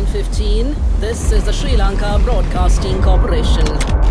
715. This is the Sri Lanka Broadcasting Corporation.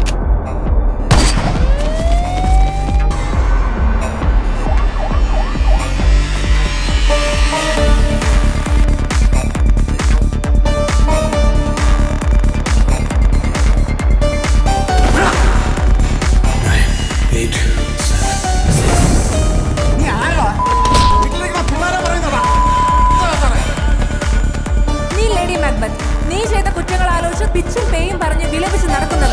നീ lady Macbeth നീ ചെയ്ത കുറ്റങ്ങൾ ആലോചിച്ച് പിച്ചും പേയും പറഞ്ഞ് വിലപിച്ച് നടക്കുന്നത്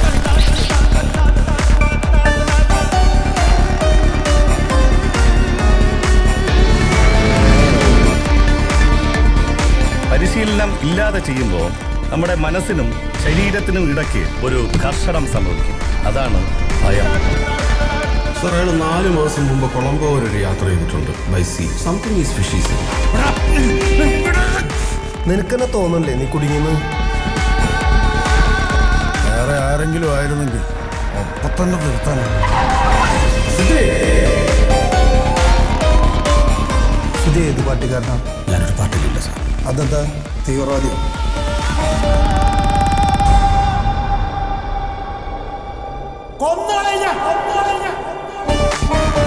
പരിശീലനം ഇല്ലാതെ ചെയ്യുമ്പോൾ നമ്മുടെ മനസ്സിനും ശരീരത്തിനും ഇടയ്ക്ക് ഒരു കർഷണം സംഭവിക്കും അതാണ് ഭയം സർ അയാൾ നാല് മാസം മുമ്പ് കൊളംബോ വരെ ഒരു യാത്ര ചെയ്തിട്ടുണ്ട് by sea something is fishes നിനക്കെന്നെ തോന്നല്ലേ നീ കുടുങ്ങിയെന്ന് വേറെ ആരെങ്കിലും ആയിരുന്നെങ്കിൽ ഒപ്പം തന്നെ നിർത്താനാണ് ഇത് ഏത് പാർട്ടിക്കാരനാ ഞാനൊരു പാട്ടിലില്ല സാർ അതെന്താ തീവ്രവാദിയോ കൊന്നോളെ ഞാൻ കൊന്നോളെ ഞാൻ